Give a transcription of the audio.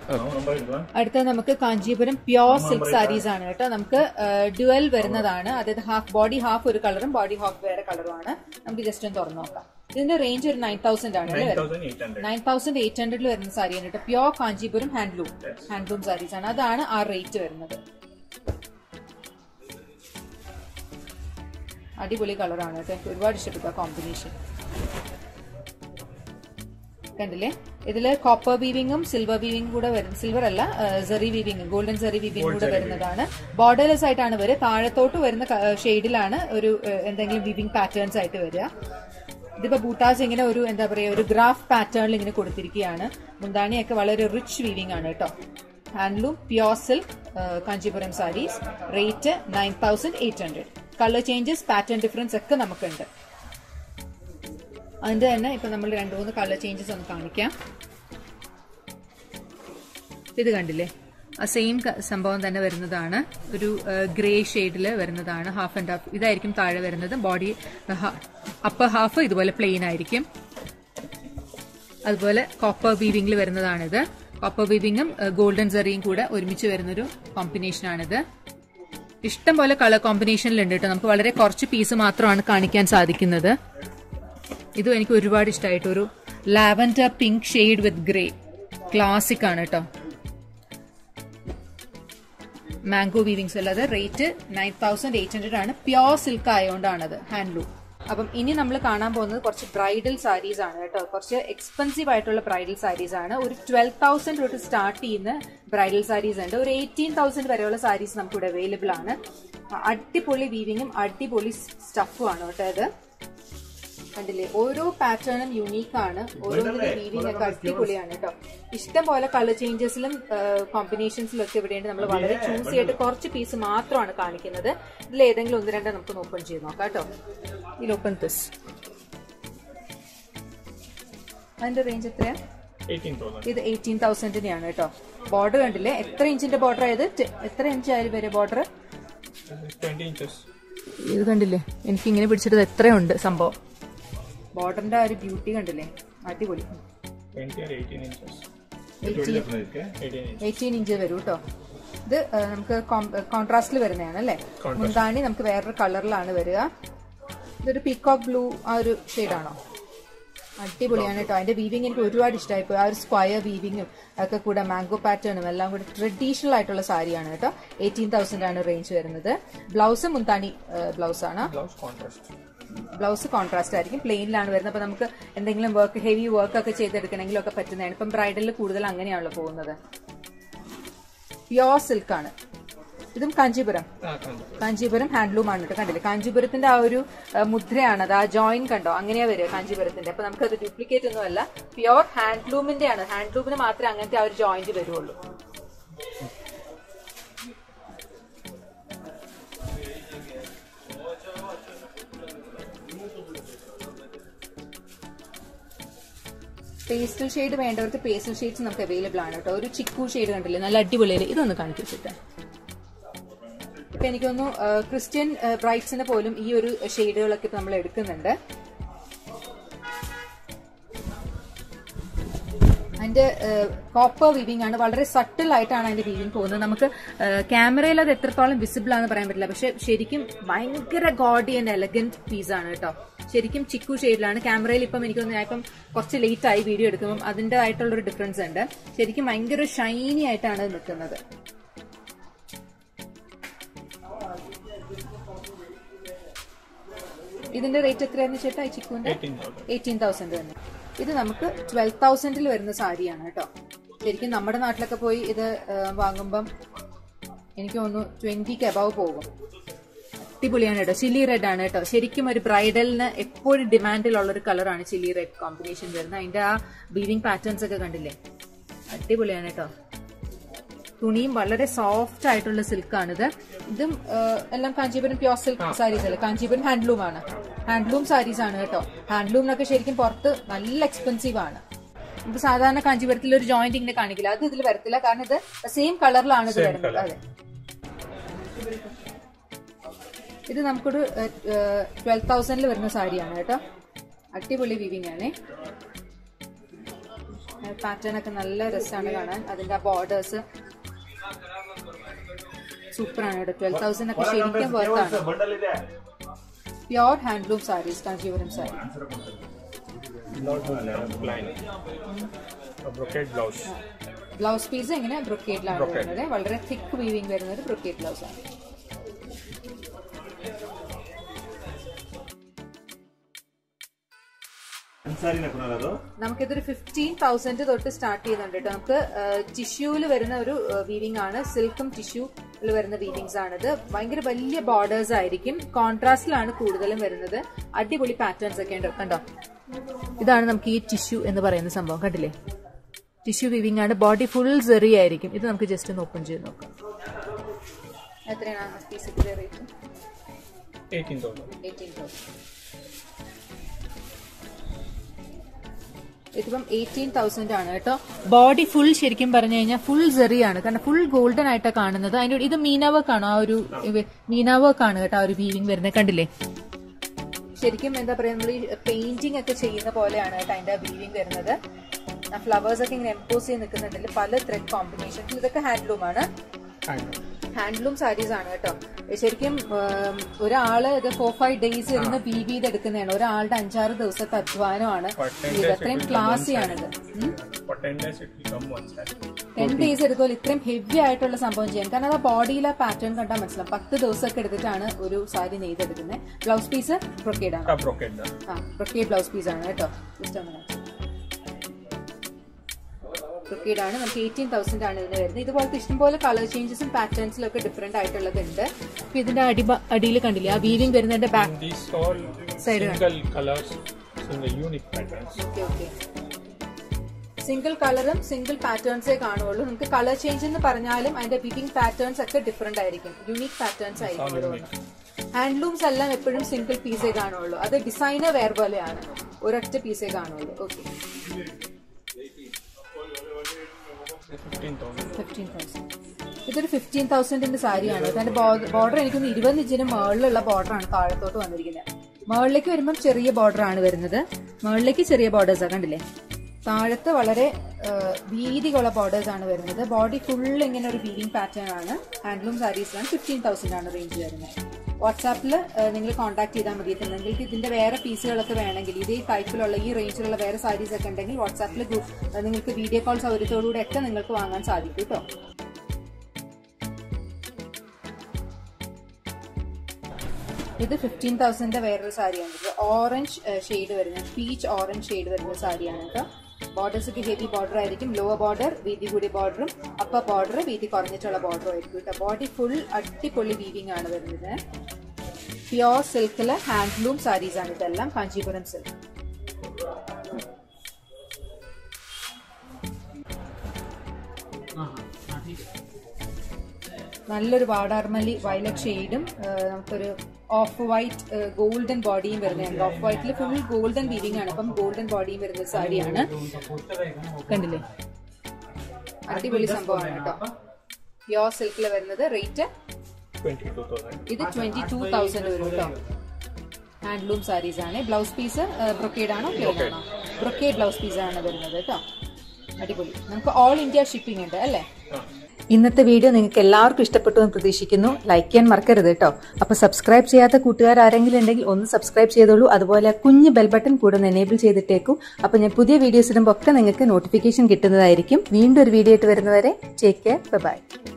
അടുത്ത നമുക്ക് Kanchipuram pure silk saris ആണ് കേട്ടോ നമുക്ക് ഡ്യുവൽ വരുന്നതാണ് അതായത് ഹാഫ് ബോഡി ഹാഫ് ഒരു കളറും ബോഡി ഹാഫ് വേറെ കളറുമാണ് നമുക്ക് ജസ്റ്റ് ഒന്ന് തുറന്നു നോക്കാം ഇതിന്റെ റേഞ്ച് ഒരു നയൻ തൗസൻഡ് ആണ് അല്ലേ നയൻ തൗസൻഡ് എയ്റ്റ് ഹൺഡ്രഡിൽ വരുന്ന സാരിയാണ് കേട്ടോ pure Kanchipuram handloom handloom saris ആണ് അതാണ് ആ റേറ്റ് വരുന്നത് അടിപൊളി കളറാണ് കേട്ടോ എനിക്ക് ഒരുപാട് ഇഷ്ടപ്പെട്ടു കോമ്പിനേഷൻ കണ്ടില്ലേ ഇതില് കോപ്പർ വീവിങ്ങും സിൽവർ വീവിംഗും കൂടെ വരും സിൽവർ അല്ല zari weaving golden zari weaving കൂടെ വരുന്നതാണ് ബോർഡർലെസ് ആയിട്ടാണ് വരിക താഴത്തോട്ട് വരുന്ന ഷെയ്ഡിലാണ് ഒരു ഏഹ്, എന്തെങ്കിലും വീവിംഗ് പാറ്റേൺസ് ആയിട്ട് വരിക ഇതിപ്പോ ബൂട്ടാസ് ഇങ്ങനെ ഒരു എന്താ പറയാ ഒരു ഗ്രാഫ് പാറ്റേണിൽ ഇങ്ങനെ കൊടുത്തിരിക്കുകയാണ് മുന്താണിയൊക്കെ വളരെ റിച്ച് വീവിംഗ് ആണ് കേട്ടോ handloom pure silk Kanchipuram saris rate nine thousand eight hundred colour changes pattern difference ഒക്കെ നമുക്കുണ്ട് അതിന്റെ തന്നെ ഇപ്പൊ നമ്മൾ രണ്ടു മൂന്ന് കളർ ചേഞ്ചസ് ഒന്ന് കാണിക്കാം ഇത് കണ്ടില്ലേ ആ സെയിം സംഭവം തന്നെ വരുന്നതാണ് ഒരു ഗ്രേ ഷെയ്ഡിൽ വരുന്നതാണ് ഹാഫ് ആൻഡ് ഹാഫ് ഇതായിരിക്കും താഴെ വരുന്നത് ബോഡി അപ്പർ ഹാഫ് ഇതുപോലെ പ്ലെയിൻ ആയിരിക്കും അതുപോലെ കോപ്പർ വീവിംഗിൽ വരുന്നതാണിത് കോപ്പർ വീവിംഗും ഗോൾഡൻ സെറിയും കൂടെ ഒരുമിച്ച് വരുന്നൊരു കോമ്പിനേഷനാണിത് ഇഷ്ടം പോലെ കളർ കോമ്പിനേഷനിലുണ്ട് കേട്ടോ നമുക്ക് വളരെ കുറച്ച് പീസ് മാത്രമാണ് കാണിക്കാൻ സാധിക്കുന്നത് ഇതും എനിക്ക് ഒരുപാട് ഇഷ്ടമായിട്ട് ഒരു lavender pink shade with grey classic ആണ് കേട്ടോ മാംഗോ വീവിങ്സ് അല്ലാതെ rate nine thousand eight hundred ആണ് പ്യോർ സിൽക്ക് ആയതുകൊണ്ടാണത് ഹാൻഡ്ലൂം അപ്പം ഇനി നമ്മൾ കാണാൻ പോകുന്നത് കുറച്ച് ബ്രൈഡൽ സാരീസ് ആണ് കേട്ടോ കുറച്ച് എക്സ്പെൻസീവ് ആയിട്ടുള്ള ബ്രൈഡൽ സാരീസ് ആണ് ഒരു ട്വൽവ് തൗസൻഡ് തൊട്ട് സ്റ്റാർട്ട് ചെയ്യുന്ന ബ്രൈഡൽ സാരീസ് ഉണ്ട് ഒരു എയ്റ്റീൻ തൗസൻഡ് വരെയുള്ള സാരീസ് നമുക്കിവിടെ അവൈലബിൾ ആണ് അടിപൊളി വീവിങ്ങും അടിപൊളി സ്റ്റഫും ആണ് കേട്ടോ ഇത് കണ്ടില്ലേ ഓരോ പാറ്റേണും യുണീക്ക് ആണ് ഓരോന്നിന്റെ വീവിംഗ് ഒക്കെ അടിപൊളിയാണ് കേട്ടോ ഇഷ്ടം പോലെ കളർ ചേഞ്ചസിലും കോമ്പിനേഷൻസിലും ഒക്കെ ഇവിടെയുണ്ട് നമ്മൾ വളരെ ചൂസ് ചെയ്തിട്ട് കുറച്ച് പീസ് മാത്രമാണ് കാണിക്കുന്നത് ഇതിൽ ഏതെങ്കിലും ഒന്ന് രണ്ടോ നമുക്ക് ഓപ്പൺ ചെയ്ത് നോക്കാം കേട്ടോ ഇതിൽ ഓപ്പൺ ദിസ് അതിന്റെ റേഞ്ച് എത്രയാ ഇത് എയ്റ്റീൻ തൗസൻഡിനെയാണ് കേട്ടോ ബോർഡർ കണ്ടില്ലേ എത്ര ഇഞ്ചിന്റെ ബോർഡർ ആയത് ടെ- എത്ര ഇഞ്ച് ആയാലും വരെ ബോർഡർ ഇത് കണ്ടില്ലേ എനിക്ക് ഇങ്ങനെ പിടിച്ചിട്ട് എത്രയുണ്ട് സംഭവം ബോർഡറിന്റെ ആ ഒരു ബ്യൂട്ടി കണ്ടില്ലേ അടിപൊളി എയ്റ്റീൻ ഇഞ്ച് വരും കേട്ടോ ഇത് ആ, നമുക്ക് കോൺട്രാസ്റ്റിൽ വരുന്നതാണ് അല്ലേ മുന്താണി നമുക്ക് വേറൊരു കളറിലാണ് വരിക ഇതൊരു പീകോക്ക് ബ്ലൂ ആ ഒരു ഷെയ്ഡാണോ അടിപൊളിയാണ് കേട്ടോ അതിന്റെ വീവിങ് എനിക്ക് ഒരുപാട് ഇഷ്ടമായി പോയി ആ ഒരു സ്ക്വയർ വീവിങ്ങും ഒക്കെ കൂടെ മാംഗോ പാറ്റേണും എല്ലാം കൂടെ ട്രഡീഷണൽ ആയിട്ടുള്ള സാരിയാണ് കേട്ടോ എയ്റ്റീൻ തൗസൻഡ് ആണ് റേഞ്ച് വരുന്നത് ബ്ലൗസ് മുന്താണി ബ്ലൗസ് ആണ് ബ്ലൗസ് കോൺട്രാസ്റ്റ് ആയിരിക്കും പ്ലെയിനിലാണ് വരുന്നത് അപ്പൊ നമുക്ക് എന്തെങ്കിലും വർക്ക് ഹെവി വർക്ക് ഒക്കെ ചെയ്തെടുക്കണമെങ്കിലും ഒക്കെ പറ്റുന്നതാണ് ഇപ്പം ബ്രൈഡലിൽ കൂടുതൽ അങ്ങനെയാണല്ലോ പോകുന്നത് പ്യോർ സിൽക്ക് ആണ് ഇതും കാഞ്ചീപുരം കാഞ്ചീപുരം ഹാൻഡ്ലൂം ആണ് കേട്ടോ കണ്ടില്ലേ കാഞ്ചീപുരത്തിന്റെ ആ ഒരു ആ, മുദ്രയാണ് അത് ആ ജോയിൻ കണ്ടോ അങ്ങനെയാ വരിക കാഞ്ചീപുരത്തിന്റെ അപ്പൊ നമുക്കത് ഡ്യൂപ്ലിക്കേറ്റ് ഒന്നുമല്ല പ്യോർ ഹാൻഡ്ലൂമിന്റെ ആണ് ഹാൻഡ്ലൂമിന് മാത്രമേ അങ്ങനത്തെ ആ ഒരു ജോയിന്റ് വരുള്ളൂ പേസ്റ്റൽ ഷെയ്ഡ് വേണ്ടവർക്ക് പേസ്റ്റൽ ഷെയ്ഡ്സ് നമുക്ക് അവൈലബിൾ ആണ് കേട്ടോ ഒരു ചിക്കു ഷെയ്ഡ് കണ്ടില്ലേ നല്ല അടിപൊളിയല്ലേ ഇതൊന്ന് കാണിച്ചു വെച്ചിട്ട് ഇപ്പൊ എനിക്കൊന്നു ക്രിസ്ത്യൻ ബ്രൈറ്റ്സിന് പോലും ഈ ഒരു ഷെയ്ഡുകളൊക്കെ ഇപ്പൊ നമ്മൾ എടുക്കുന്നുണ്ട് അതിന്റെ കോപ്പർ വീവിംഗ് ആണ് വളരെ സട്ടിൽ ആയിട്ടാണ് അതിന്റെ വീവിംഗ് പോകുന്നത് നമുക്ക് ക്യാമറയിൽ അത് എത്രത്തോളം വിസിബിൾ ആണെന്ന് പറയാൻ പറ്റില്ല പക്ഷെ ശരിക്കും ഭയങ്കര ഗോഡി ആൻഡ് എലഗന്റ് പീസ് ആണ് കേട്ടോ ശരിക്കും ചിക്കു ഷെയ്ഡിലാണ് ക്യാമറയിൽ ഇപ്പം എനിക്കൊന്ന് ഞാൻ ഇപ്പം കുറച്ച് ലേറ്റ് ആയി വീഡിയോ എടുക്കുമ്പോൾ അതിന്റെ ആയിട്ടുള്ള ഒരു ഡിഫറൻസ് ഉണ്ട് ശരിക്കും ഭയങ്കര ഷൈനി ആയിട്ടാണ് അത് നിൽക്കുന്നത് ഇതിന്റെ റേറ്റ് എത്രയാന്ന് ചേട്ടാ ഈ ചിക്കുവിന്റെ എയ്റ്റീൻ തൗസൻഡ് തന്നെ ഇത് നമുക്ക് ട്വൽവ് തൗസൻഡിൽ വരുന്ന സാരിയാണ് കേട്ടോ ശരിക്കും നമ്മുടെ നാട്ടിലൊക്കെ പോയി ഇത് ആ, വാങ്ങുമ്പം എനിക്ക് തോന്നുന്നു ട്വന്റിക്ക് അബവ് പോകും അടിപൊളിയാണ് കേട്ടോ ചില്ലി റെഡ് ആണ് കേട്ടോ ശരിക്കും ഒരു ബ്രൈഡലിന് എപ്പോഴും ഡിമാൻഡിലുള്ള ഒരു കളറാണ് ചില്ലി റെഡ് കോമ്പിനേഷൻ വരുന്നത് അതിന്റെ ആ വീവിംഗ് പാറ്റേൺസ് ഒക്കെ കണ്ടില്ലേ അടിപൊളിയാണ് കേട്ടോ തുണിയും വളരെ സോഫ്റ്റ് ആയിട്ടുള്ള സിൽക്കാണിത് ഇതും ആ, എല്ലാം കാഞ്ചീപുരം പ്യോർ സിൽക്ക് സാരീസ് അല്ലേ കാഞ്ചീപുരം ഹാൻഡ്ലൂം ആണ് ഹാൻഡ്ലൂം സാരീസ് ആണ് കേട്ടോ ഹാൻഡ്ലൂമിനൊക്കെ ശരിക്കും പുറത്ത് നല്ല എക്സ്പെൻസീവ് ആണ് നമുക്ക് സാധാരണ കാഞ്ചീപുരത്തിൽ ഒരു ജോയിന്റ് ഇങ്ങനെ കാണിക്കില്ല അത് ഇതിൽ വരത്തില്ല കാരണം ഇത് സെയിം കളറിലാണ് ഇത് വരുന്നത് അതെ ഇത് നമുക്കൊരു ട്വൽവ് തൗസൻഡിൽ വരുന്ന സാരിയാണ് കേട്ടോ അടിപൊളി വിവിങ് ആണ് പാറ്റേൺ ഒക്കെ നല്ല രസമാണ് കാണാൻ അതിന്റെ ആ ബോർഡേഴ്സ് സൂപ്പറാണ് കേട്ടോ ട്വൽവ് തൗസൻഡ് ഒക്കെ ശരിക്കും വർത്താണ് ಬಂಡಲ್ ಇದೆ pure handloom saris Kanchipuram sari plain brocade blouse blouse piece എങ്ങനെ ബ്രൊക്കേറ്റിലാണ് വരുന്നത് വളരെ തിക്ക് വീവിംഗ് വരുന്ന ഒരു ബ്രൊക്കേറ്റ് ബ്ലൗസ് ആണ് ಸಾರಿನ ಕುನಾಲ್ ಅದು നമുക്കിതൊരു ഫിഫ്റ്റീൻ തൗസൻഡ് തൊട്ട് സ്റ്റാർട്ട് ചെയ്യുന്നുണ്ട് കേട്ടോ നമുക്ക് ടിഷ്യൂവിൽ വരുന്ന ഒരു വീവിംഗ് ആണ് സിൽക്കും ടിഷ്യൂവിൽ വരുന്ന വീവിങ്സ് ആണിത് ഭയങ്കര വലിയ ബോർഡേഴ്സ് ആയിരിക്കും കോൺട്രാസ്റ്റിലാണ് കൂടുതലും വരുന്നത് അടിപൊളി പാറ്റേൺസ് ഒക്കെ ഉണ്ട് കണ്ടോ ഇതാണ് നമുക്ക് ഈ ടിഷ്യൂ എന്ന് പറയുന്ന സംഭവം കണ്ടില്ലേ ടിഷ്യൂ വീവിംഗ് ആണ് ബോഡി ഫുൾ സെറി ആയിരിക്കും ഇത് നമുക്ക് ജസ്റ്റ് ഒന്ന് ഓപ്പൺ ചെയ്ത് നോക്കാം എത്രയാണ് പീസിന്റെ rate eighteen thousand eighteen thousand ഇതിപ്പം എയ്റ്റീൻ തൗസൻഡ് ആണ് കേട്ടോ ബോഡി ഫുൾ ശരിക്കും പറഞ്ഞു കഴിഞ്ഞാൽ ഫുൾ സെറിയാണ് കാരണം ഫുൾ ഗോൾഡൻ ആയിട്ടാണ് കാണുന്നത് അതിന്റെ കൂടെ ഇത് മീന വർക്ക് ആണ് ആ ഒരു മീന വർക്ക് ആണ് കേട്ടോ ആ ഒരു വീവിംഗ് വരുന്നത് കണ്ടില്ലേ ശരിക്കും എന്താ പറയാ നമ്മൾ ഈ പെയിന്റിംഗ് ഒക്കെ ചെയ്യുന്ന പോലെയാണ് കേട്ടോ അതിന്റെ വീവിംഗ് വരുന്നത് ഫ്ലവേഴ്സ് ഒക്കെ ഇങ്ങനെ എംപോസ് ചെയ്ത് നിൽക്കുന്നുണ്ടെങ്കിൽ പല ത്രെഡ് കോമ്പിനേഷൻസ് ഇതൊക്കെ ഹാൻഡ്ലൂം ആണ് ഹാൻഡ്ലൂം സാരീസ് ആണ് കേട്ടോ ശരിക്കും ഉം, ഒരാള് ഇത് ഫോർ ഫൈവ് ഡേയ്സ് ഇരുന്ന് വീവ് ചെയ്തെടുക്കുന്നതാണ് ഒരാളുടെ അഞ്ചാറ് ദിവസത്തെ അധ്വാനമാണ് ഇത് അത്രയും ക്ലാസ്സിയാണിത് For 10 days it will come one side. Ten days എടുക്കുമ്പോൾ ഇത്രയും ഹെവി ആയിട്ടുള്ള സംഭവം ചെയ്യാൻ കാരണം ആ ബോഡിയിലെ പാറ്റേൺ കണ്ടാൽ മനസ്സിലാവും പത്ത് ദിവസമൊക്കെ എടുത്തിട്ടാണ് ഒരു സാരി നെയ്തെടുക്കുന്നത് ബ്ലൗസ് പീസ് ബ്രൊക്കേഡ് ആണ് Ah, brocade done. ആ ബ്രൊക്കേഡ് ബ്ലൗസ് പീസ് ആണ് കേട്ടോ ജസ്റ്റ് ഒന്ന് ബ്രൊക്കേഡ് ആണ് നമുക്ക് എയ്റ്റീൻ തൗസൻഡ് ആണ് ഇതിന് വരുന്നത് ഇതുപോലത്തെ ഇഷ്ടംപോലെ കളർ ചേഞ്ചസും പാറ്റേൺസിലും ഒക്കെ ഡിഫറെന്റ് ആയിട്ടുള്ളതുണ്ട് അപ്പൊ ഇതിന്റെ അടി അടിയിൽ കണ്ടില്ലേ ആ വീവിംഗ് വരുന്നതിന്റെ back These all Side single colors, single unique patterns. Okay okay single കളറും സിംഗിൾ പാറ്റേൺസേ കാണുള്ളൂ നമുക്ക് കളർ ചേഞ്ച് എന്ന് പറഞ്ഞാലും അതിന്റെ വിവിംഗ് പാറ്റേൺസ് ഒക്കെ ഡിഫറെന്റ് ആയിരിക്കും യുണീക് പാറ്റേൺസ് ആയിരിക്കും ഓരോന്നും ഹാൻഡ്ലൂംസ് എല്ലാം എപ്പോഴും സിംഗിൾ പീസേ കാണുള്ളൂ അത് ഡിസൈനർ വെയർ പോലെയാണ് ഒരൊറ്റ പീസേ കാണുള്ളൂ ഓക്കെ 15,000. ഫിഫ്റ്റീൻ തൗസൻഡ് ഇതൊരു ഫിഫ്റ്റീൻ തൗസൻഡിന്റെ സാരിയാണ് അതിന്റെ ബോർഡർ എനിക്കൊന്ന് ഇരുപത് ഇഞ്ചിന് മുകളിലുള്ള ബോർഡറാണ് താഴത്തോട്ട് വന്നിരിക്കുന്നത് മുകളിലേക്ക് വരുമ്പോൾ ചെറിയ ബോർഡർ ആണ് വരുന്നത് മുകളിലേക്ക് ചെറിയ ബോർഡേഴ്സ് കണ്ടില്ലേ താഴത്ത് വളരെ ആ, വീതിയുള്ള ബോർഡേഴ്സ് ആണ് വരുന്നത് ബോഡി ഫുൾ ഇങ്ങനെ ഒരു ബീഡിങ് പാറ്റേൺ ആണ് ഹാൻഡ്ലൂം സാരീസിലാണ് ഫിഫ്റ്റീൻ തൗസൻഡ് ആണ് റേഞ്ച് വരുന്നത് വാട്സാപ്പിൽ നിങ്ങൾ കോൺടാക്ട് ചെയ്താൽ മതി നിങ്ങൾക്ക് ഇതിന്റെ വേറെ പീസുകളൊക്കെ വേണമെങ്കിൽ ഇതേ ടൈപ്പിലുള്ള ഈ റേഞ്ചിലുള്ള വേറെ സാരീസ് ഒക്കെ ഉണ്ടെങ്കിൽ വാട്സാപ്പിൽ നിങ്ങൾക്ക് വീഡിയോ കോൾ സൗകര്യത്തോടുകൂടെ ഒക്കെ നിങ്ങൾക്ക് വാങ്ങാൻ സാധിക്കും കേട്ടോ ഇത് ഫിഫ്റ്റീൻ തൗസൻഡിന്റെ വേറൊരു സാരിയാണ് ഇത് ഓറഞ്ച് ഷെയ്ഡ് വരുന്ന പീച്ച് ഓറഞ്ച് ഷെയ്ഡ് വരുന്ന സാരിയാണ് കേട്ടോ ബോർഡേഴ്സ് ഒക്കെ ഹെവി ബോർഡർ ആയിരിക്കും ലോവർ ബോർഡർ വീതി കൂടിയ ബോർഡറും അപ്പർ ബോർഡർ വീതി കുറഞ്ഞിട്ടുള്ള ബോർഡറും ആയിരിക്കും കേട്ടോ ബോഡി ഫുൾ അടിപൊളി വീവിംഗ് ആണ് വരുന്നത് പ്യോർ സിൽക്കില് ഹാൻഡ്ലൂം സാരീസ് ആണ് ഇതെല്ലാം കാഞ്ചീപുരം സിൽക്ക് നല്ലൊരു വാടാർമലി വയലറ്റ് ഷെയ്ഡും നമുക്കൊരു ഓഫ് വൈറ്റ് ഗോൾഡൻ ബോഡിയും വരുന്നുണ്ട് ഓഫ് വൈറ്റിൽ ഫുൾ ഗോൾഡൻ വീവിംഗ് ആണ് അപ്പം ഗോൾഡൻ ബോഡിയും വരുന്ന സാരിയാണ് കണ്ടില്ലേ അടിപൊളി സംഭവമാണ് കേട്ടോ പ്യോർ സിൽക്കിൽ വരുന്നത് റേറ്റ് 22,000. ഇത് ട്വന്റി ടൂ തൗസൻഡ് വരും കേട്ടോ ഹാൻഡ്ലൂം സാരീസ് ആണ് ബ്ലൗസ് പീസ് ബ്രൊക്കേഡ് ആണോ പ്ലെയിൻ ആണോ ബ്രൊക്കേഡ് ബ്ലൗസ് പീസ് ആണ് വരുന്നത് കേട്ടോ അടിപൊളി നമുക്ക് ഓൾ ഇന്ത്യ ഷിപ്പിംഗ് ഉണ്ട് അല്ലേ ഇന്നത്തെ വീഡിയോ നിങ്ങൾക്ക് എല്ലാവർക്കും ഇഷ്ടപ്പെട്ടു എന്ന് പ്രതീക്ഷിക്കുന്നു ലൈക്ക് ചെയ്യാൻ മറക്കരുത് കേട്ടോ അപ്പൊ സബ്സ്ക്രൈബ് ചെയ്യാത്ത കൂട്ടുകാർ ആരെങ്കിലും ഉണ്ടെങ്കിൽ ഒന്ന് സബ്സ്ക്രൈബ് ചെയ്തോളൂ അതുപോലെ കുഞ്ഞ് ബെൽ ബട്ടൺ കൂടെ ഒന്ന് എനേബിൾ ചെയ്തിട്ടേക്കും അപ്പൊ ഞാൻ പുതിയ വീഡിയോസ് ഇടുമ്പോൾ ഒക്കെ നിങ്ങൾക്ക് നോട്ടിഫിക്കേഷൻ കിട്ടുന്നതായിരിക്കും വീണ്ടും ഒരു വീഡിയോ ആയിട്ട് വരുന്നവരെ ടേക്ക് കെയർ ബൈ